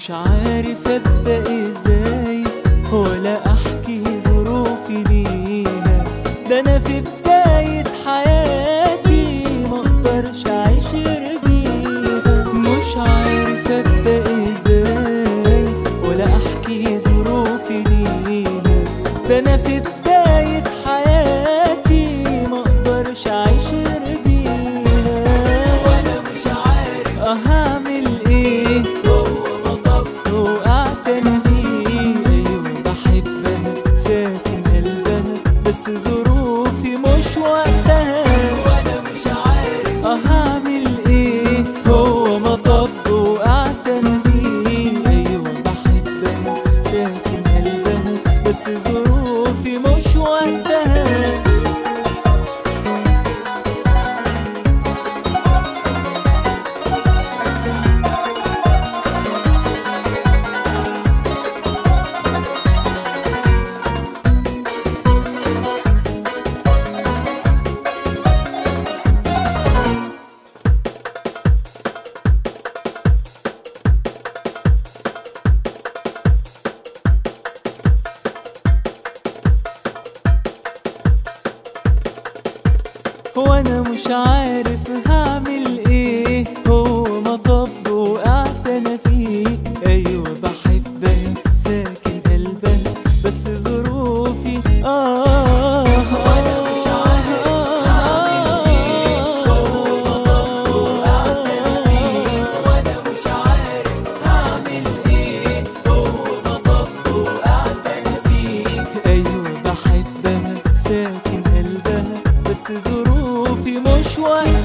مش عارف ابدا ازاي ولا احكي ظروفي ليها ده انا في بداية حياتي مقدرش اعيش غير بيها مش عارف ابدا ازاي ولا احكي ظروفي ليها ده انا في بداية حياتي مقدرش اعيش غير بيها وانا مش عارف اه هعمل ايه هو مطب وقعت انا فيه ايوه بحبها ساكن قلبها بس ظروفي مش وقتها وانا مش عارف اه هعمل ايه هو مطب وقعت انا فيه ايوه بحبها ساكن قلبها بس ظروفي مش وقتها وانا مش عارف هعمل ايه هو مطب وقعت انا فيه ايوه بحبها ساكن قلبها بس ظروفي اه وانا مش عارف هعمل ايه هو مطب وقعت انا فيه وانا مش عارف هعمل ايه هو مطب وقعت انا فيه ايوه بحبها ساكن قلبها بس ظروفي مش وقتها